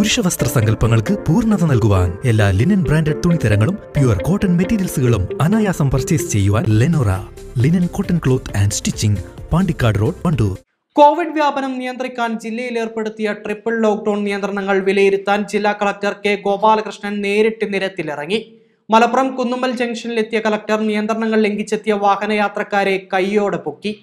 പുരുഷ വസ്ത്ര സങ്കല്പങ്ങൾക്ക് പൂർണ്ണത നൽകുവാൻ എല്ലാ ലിനൻ ബ്രാൻഡഡ് തുണിത്തരങ്ങളും പ്യുവർ കോട്ടൺ മെറ്റീരിയൽസുകളും അനായാസം പർച്ചേസ് ചെയ്യുവാൻ Lenora linen cotton cloth and stitching Pandikkad road Wandoor covid വ്യാപനം നിയന്ത്രിക്കാൻ ജില്ലയിൽ ഏർപ്പെടുത്തിയ ട്രിപ്പിൾ ലോക്ക്ഡൌൺ നിയന്ത്രണങ്ങൾ വിലയിരുത്താൻ ജില്ലാ കളക്ടർ കെ ഗോപാലകൃഷ്ണൻ നേരിട്ട് നിരത്തിലിറങ്ങി മലപ്പുറം കുന്നുമ്മൽ ജംഗ്ഷനിലെത്തിയ കളക്ടർ നിയന്ത്രണങ്ങൾ ലംഘിച്ചെത്തിയ വാഹനയാത്രക്കാരെ കൈയോടെ പൊക്കി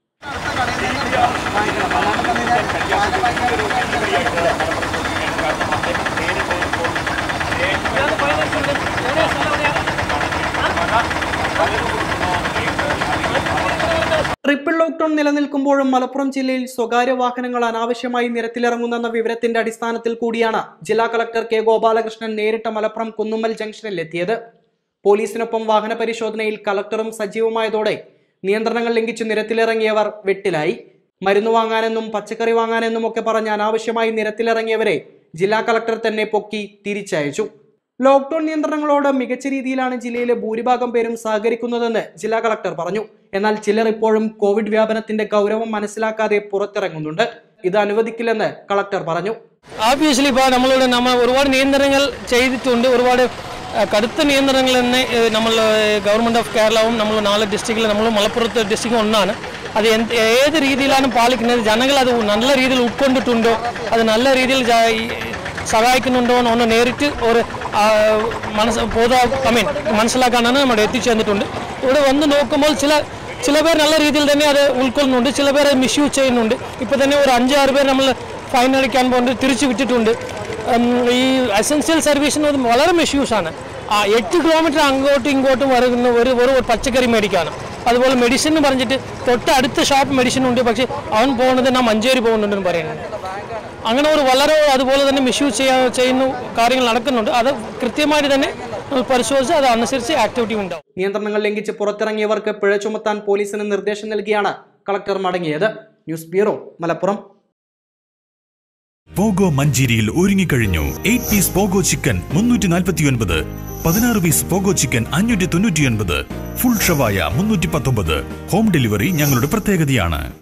ട്രിപ്പിൾ ലോക്ക്ഡൌൺ നിലനിൽക്കുമ്പോഴും മലപ്പുറം ജില്ലയിൽ സ്വകാര്യ വാഹനങ്ങൾ അനാവശ്യമായി നിരത്തിലിറങ്ങുന്നെന്ന വിവരത്തിന്റെ അടിസ്ഥാനത്തിൽ കൂടിയാണ് ജില്ലാ കളക്ടർ കെ ഗോപാലകൃഷ്ണൻ നേരിട്ട് മലപ്പുറം കുന്നുമ്മൽ ജംഗ്ഷനിൽ എത്തിയത് പോലീസിനൊപ്പം വാഹന പരിശോധനയിൽ കളക്ടറും സജീവമായതോടെ നിയന്ത്രണങ്ങൾ ലംഘിച്ച് നിരത്തിലിറങ്ങിയവർ വെട്ടിലായി മരുന്ന് വാങ്ങാനെന്നും പച്ചക്കറി വാങ്ങാനെന്നും ഒക്കെ പറഞ്ഞ് അനാവശ്യമായി നിരത്തിലിറങ്ങിയവരെ ജില്ലാ കളക്ടർ തന്നെ പൊക്കി തിരിച്ചയച്ചു ലോക്ക്ഡൌൺ നിയന്ത്രണങ്ങളോട് മികച്ച രീതിയിലാണ് ജില്ലയിലെ ഭൂരിഭാഗം പേരും സഹകരിക്കുന്നതെന്ന് ജില്ലാ കളക്ടർ പറഞ്ഞു എന്നാൽ ചിലർ ഇപ്പോഴും കോവിഡ് വ്യാപനത്തിന്റെ ഗൗരവം മനസ്സിലാക്കാതെ പുറത്തിറങ്ങുന്നുണ്ട് ഇത് അനുവദിക്കില്ലെന്ന് കളക്ടർ പറഞ്ഞു ആബ്വിയസ്ലി ഇപ്പോൾ നമ്മളോട് നമ്മൾ ഒരുപാട് നിയന്ത്രണങ്ങൾ ചെയ്തിട്ടുണ്ട് ഒരുപാട് അഹ്, കടുത്ത നിയന്ത്രണങ്ങൾ തന്നെ ഏഹ്, നമ്മൾ ഗവൺമെൻറ് ഓഫ് കേരളവും നമ്മൾ നാല് ഡിസ്ട്രിക്റ്റിൽ നമ്മൾ മലപ്പുറത്ത് ഡിസ്ട്രിക്റ്റും ഒന്നാണ് അത് എന്ത് ഏത് രീതിയിലാണ് പാലിക്കുന്നത് ജനങ്ങൾ അത് നല്ല രീതിയിൽ ഉൾക്കൊണ്ടിട്ടുണ്ടോ അത് നല്ല രീതിയിൽ ജ- ഈ സഹായിക്കുന്നുണ്ടോ എന്ന് ഒന്ന് നേരിട്ട് ഒരു ആ, മനസ്സ് ബോധ ഐ മീൻ മനസ്സിലാക്കാനാണ് നമ്മൾ എത്തിച്ചേർന്നിട്ടുണ്ട് ഇവിടെ വന്ന് നോക്കുമ്പോൾ ചില ചില പേർ നല്ല രീതിയിൽ തന്നെ അത് ഉൾക്കൊള്ളുന്നുണ്ട് ചില പേർ അത് മിസ്യൂസ് ചെയ്യുന്നുണ്ട് ഇപ്പോൾ തന്നെ ഒരു അഞ്ചാറ് പേർ നമ്മൾ ഫൈൻ അടിക്കാൻ പോകുന്നത് തിരിച്ചു വിട്ടിട്ടുണ്ട് ഉം, ഈ എസെൻഷ്യൽ സർവീസിന് അത് വളരെ മിസ്യൂസ് ആണ് ആ എട്ട് കിലോമീറ്റർ അങ്ങോട്ടും ഇങ്ങോട്ടും വരുന്ന ഒരു ഒരു പച്ചക്കറി മേടിക്കാനും അതുപോലെ മെഡിസിൻ എന്ന് പറഞ്ഞിട്ട് തൊട്ടടുത്ത ഷോപ്പ് മെഡിസിൻ ഉണ്ട് പക്ഷേ അവൻ പോകുന്നത് നാം മഞ്ചേരി പോകുന്നുണ്ടെന്ന് പറയുന്നുണ്ട് അങ്ങനെ ഒരു വളരെ അതുപോലെ തന്നെ മിസ്യൂസ് ചെയ്യാ ചെയ്യുന്ന കാര്യങ്ങൾ നടക്കുന്നുണ്ട് അത് കൃത്യമായിട്ട് തന്നെ നമ്മൾ പരിശോധിച്ച് അത് അനുസരിച്ച് ആക്ടിവിറ്റി ഉണ്ടാവും നിയന്ത്രണങ്ങൾ ലംഘിച്ച് പുറത്തിറങ്ങിയവർക്ക് പിഴ ചുമത്താൻ പോലീസിന് നിർദ്ദേശം നൽകിയാണ് കളക്ടർ മടങ്ങിയത് ന്യൂസ് ബ്യൂറോ മലപ്പുറം പോഗോ മഞ്ചേരിയിൽ ഒരുങ്ങിക്കഴിഞ്ഞു എയ്റ്റ് പീസ് പോഗോ ചിക്കൻ മുന്നൂറ്റി നാൽപ്പത്തിയൊൻപത് പതിനാറ് പീസ് പോഗോ ചിക്കൻ അഞ്ഞൂറ്റി തൊണ്ണൂറ്റിയൊൻപത് ഫുൾ ഷവായ മുന്നൂറ്റി പത്തൊമ്പത് ഹോം ഡെലിവറി ഞങ്ങളുടെ പ്രത്യേകതയാണ്